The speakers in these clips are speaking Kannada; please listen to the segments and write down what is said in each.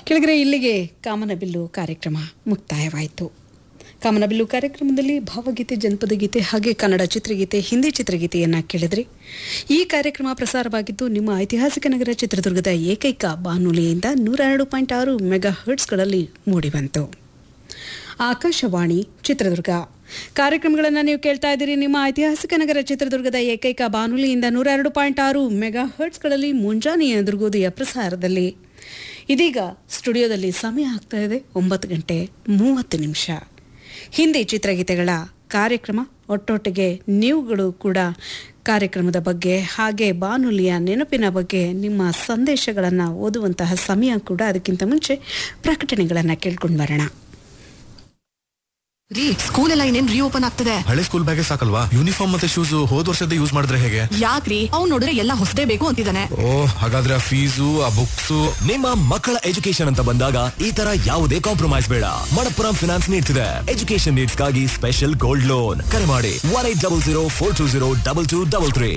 ಕೆಳಗರೆ ಇಲ್ಲಿಗೆ ಕಾಮನಬಿಲ್ಲು ಕಾರ್ಯಕ್ರಮ ಮುಕ್ತಾಯವಾಯಿತು ಕಾಮನಬಿಲ್ಲು ಕಾರ್ಯಕ್ರಮದಲ್ಲಿ ಭಾವಗೀತೆ ಜನಪದ ಗೀತೆ ಹಾಗೆ ಕನ್ನಡ ಚಿತ್ರಗೀತೆ ಹಿಂದಿ ಚಿತ್ರಗೀತೆಯನ್ನು ಕೇಳಿದ್ರಿ ಈ ಕಾರ್ಯಕ್ರಮ ಪ್ರಸಾರವಾಗಿದ್ದು ನಿಮ್ಮ ಐತಿಹಾಸಿಕ ನಗರ ಚಿತ್ರದುರ್ಗದ ಏಕೈಕ ಬಾನುಲಿಯಿಂದ ನೂರ ಎರಡು ಪಾಯಿಂಟ್ ಆರು ಮೆಗಾ ಹರ್ಟ್ಸ್ಗಳಲ್ಲಿ ಮೂಡಿಬಂತು ಆಕಾಶವಾಣಿ ಚಿತ್ರದುರ್ಗ ಕಾರ್ಯಕ್ರಮಗಳನ್ನು ನೀವು ಕೇಳ್ತಾ ಇದ್ದೀರಿ ನಿಮ್ಮ ಐತಿಹಾಸಿಕ ನಗರ ಚಿತ್ರದುರ್ಗದ ಏಕೈಕ ಬಾನುಲಿಯಿಂದ ನೂರ ಎರಡು ಪಾಯಿಂಟ್ ಆರು ಮೆಗಾ ಹರ್ಟ್ಸ್ಗಳಲ್ಲಿ ಮುಂಜಾನೆಯ ದುರ್ಗೋದಯ ಪ್ರಸಾರದಲ್ಲಿ ಇದೀಗ ಸ್ಟುಡಿಯೋದಲ್ಲಿ ಸಮಯ ಆಗ್ತಾ ಇದೆ ಒಂಬತ್ತು ಗಂಟೆ ಮೂವತ್ತು ನಿಮಿಷ ಹಿಂದಿ ಚಿತ್ರಗೀತೆಗಳ ಕಾರ್ಯಕ್ರಮ ಒಟ್ಟೊಟ್ಟಿಗೆ ನೀವುಗಳು ಕೂಡ ಕಾರ್ಯಕ್ರಮದ ಬಗ್ಗೆ ಹಾಗೆ ಬಾನುಲಿಯ ನೆನಪಿನ ಬಗ್ಗೆ ನಿಮ್ಮ ಸಂದೇಶಗಳನ್ನು ಓದುವಂತಹ ಸಮಯ ಕೂಡ ಅದಕ್ಕಿಂತ ಮುಂಚೆ ಪ್ರಕಟಣೆಗಳನ್ನು ಕೇಳ್ಕೊಂಡು ಬರೋಣ ರೀ ಸ್ಕೂಲ್ ಎಲ್ಲ ಇನ್ನೇನ್ ರೀಓಪನ್ ಆಗ್ತದೆ ಹಳೆ ಸ್ಕೂಲ್ ಬ್ಯಾಗೇ ಸಾಕಲ್ವಾ ಯೂನಿಫಾರ್ಮ್ ಮತ್ತೆ ಶೂಸ್ ಹೋದ್ ವರ್ಷದ ಯೂಸ್ ಮಾಡಿದ್ರೆ ಹೇಗೆ ಯಾಕ್ರಿ ಅವ್ನ್ ನೋಡಿದ್ರೆ ಎಲ್ಲ ಹೊಸದೇ ಬೇಕು ಅಂತಿದ್ದಾನೆ ಓ ಹಾಗಾದ್ರೆ ಆ ಫೀಸು ಆ ಬುಕ್ಸ್ ನಿಮ್ಮ ಮಕ್ಕಳ ಎಜುಕೇಶನ್ ಅಂತ ಬಂದಾಗ ಈ ತರ ಯಾವುದೇ ಕಾಂಪ್ರಮೈಸ್ ಬೇಡ ಮಣಪ್ಪುರಂ ಫಿನಾನ್ಸ್ ನೀಡ್ತಿದೆ ಎಜುಕೇಶನ್ ನೀಡ್ಸ್ ಗಾಗಿ ಸ್ಪೆಷಲ್ ಗೋಲ್ಡ್ ಲೋನ್ ಕರೆ ಮಾಡಿ one eight double zero four two zero double two double three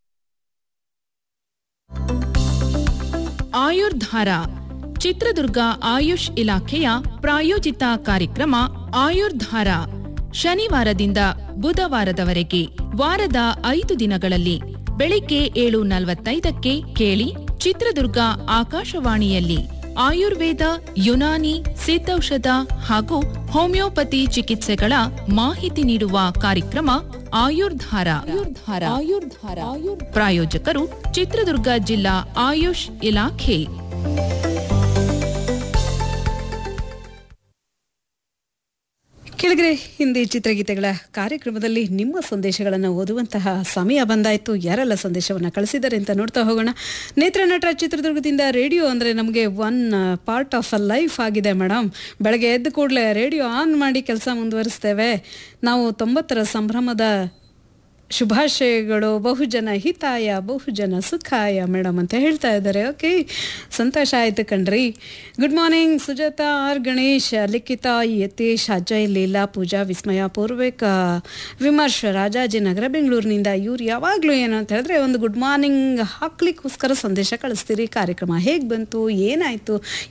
Ayurdhara Chitradurga Ayush ಇಲಾಖೆಯ ಪ್ರಾಯೋಜಿತ ಕಾರ್ಯಕ್ರಮ ಆಯುರ್ಧಾರ ಶನಿವಾರದಿಂದ ಬುಧವಾರದವರೆಗೆ ವಾರದ ಐದು ದಿನಗಳಲ್ಲಿ ಬೆಳಿಗ್ಗೆ ಏಳು ನಲವತ್ತೈದಕ್ಕೆ ಕೇಳಿ ಚಿತ್ರದುರ್ಗ ಆಕಾಶವಾಣಿಯಲ್ಲಿ ಆಯುರ್ವೇದ ಯುನಾನಿ ಸಿದ್ಧೌಷಧ ಹಾಗೂ ಹೋಮಿಯೋಪತಿ ಚಿಕಿತ್ಸೆಗಳ ಮಾಹಿತಿ ನೀಡುವ ಕಾರ್ಯಕ್ರಮ ಆಯುರ್ಧಾರ ಆಯುರ್ಧಾರ ಆಯುರ್ಧಾರ ಪ್ರಾಯೋಜಕರು ಚಿತ್ರದುರ್ಗ ಜಿಲ್ಲಾ ಆಯುಷ್ ಇಲಾಖೆ ಕೆಳಗರೆ ಹಿಂದಿ ಚಿತ್ರಗೀತೆಗಳ ಕಾರ್ಯಕ್ರಮದಲ್ಲಿ ನಿಮ್ಮ ಸಂದೇಶಗಳನ್ನು ಓದುವಂತಹ ಸಮಯ ಬಂದಾಯಿತು ಯಾರೆಲ್ಲ ಸಂದೇಶವನ್ನು ಕಳಿಸಿದ್ದಾರೆ ಅಂತ ನೋಡ್ತಾ ಹೋಗೋಣ ನೇತ್ರ ನಟ ಚಿತ್ರದುರ್ಗದಿಂದ ರೇಡಿಯೋ ಅಂದರೆ ನಮಗೆ one part of a life ಆಗಿದೆ ಮೇಡಮ್ ಬೆಳಗ್ಗೆ ಎದ್ದ ಕೂಡಲೇ ರೇಡಿಯೋ ಆನ್ ಮಾಡಿ ಕೆಲಸ ಮುಂದುವರಿಸ್ತೇವೆ ನಾವು ತೊಂಬತ್ತರ ಸಂಭ್ರಮದ ಶುಭಾಶಯಗಳು ಬಹುಜನ ಹಿತಾಯ ಬಹುಜನ ಸುಖಾಯ ಮೇಡಮ್ ಅಂತ ಹೇಳ್ತಾ ಇದ್ದಾರೆ ಓಕೆ ಸಂತೋಷ ಆಯ್ತು ಕಣ್ರಿ good morning Sujatha R Ganesh Likhitha Yathish Ajay Leela Pooja Vismaya Poorvika Vimarsh Rajajinagar ಬೆಂಗಳೂರಿನಿಂದ ಇವ್ರು ಯಾವಾಗಲೂ ಏನು ಅಂತ ಹೇಳಿದ್ರೆ ಒಂದು ಗುಡ್ ಮಾರ್ನಿಂಗ್ ಹಾಕ್ಲಿಕ್ಕೋಸ್ಕರ ಸಂದೇಶ ಕಳಿಸ್ತೀರಿ ಕಾರ್ಯಕ್ರಮ ಹೇಗೆ ಬಂತು ಏನಾಯಿತು